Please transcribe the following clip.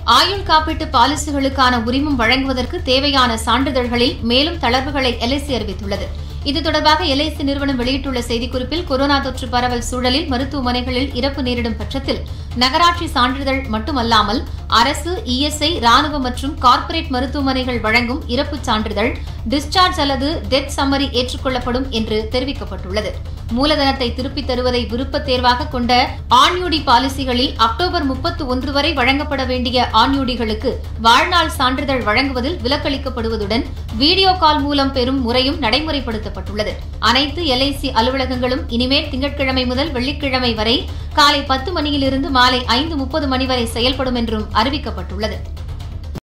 ஆயுள் காப்பீட்டு பாலிசிகளுக்கான உரிமம் வழங்குவதற்கு தேவையான சான்றிதழ்களில் மேலும் தளர்வுகளை எல்ஐசி அறிவித்துள்ளது இது தொடர்பாக எல்ஐசி நிறுவனம் வெளியிட்டுள்ள செய்திக்குறிப்பில் கொரோனா தொற்று பரவல் சூழலில் மருத்துவமனைகளில் இறப்பு நேரிடும் பட்சத்தில் நகராட்சி சான்றிதழ் மட்டுமல்லாமல் அரசு இஎஸ்ஐ ராணுவ மற்றும் கார்ப்பரேட் மருத்துவமனைகள் வழங்கும் இறப்புச் சான்றிதழ் டிஸ்சார்ஜ் அல்லது டெத் சம்மரி ஏற்றுக்கொள்ளப்படும் என்று தெரிவிக்கப்பட்டுள்ளது மூலதனத்தை திருப்பித் தருவதை விருப்பத் தேர்வாக கொண்ட ஆன்யூடி பாலிசிகளில் அக்டோபர் முப்பத்து ஒன்று வரை வழங்கப்பட வேண்டிய ஆன்யூடிகளுக்கு வாழ்நாள் சான்றிதழ் வழங்குவதில் விலக்களிக்கப்படுவதுடன் வீடியோ கால் மூலம் பெறும் முறையும் நடைமுறைப்படுத்தப்பட்டுள்ளது அனைத்து எல்ஐசி அலுவலகங்களும் இனிமேல் திங்கட்கிழமை முதல் வெள்ளிக்கிழமை வரை காலை பத்து மணியிலிருந்து மாலை ஐந்து முப்பது மணி வரை செயல்படும் என்றும் அறிவிக்கப்பட்டுள்ளது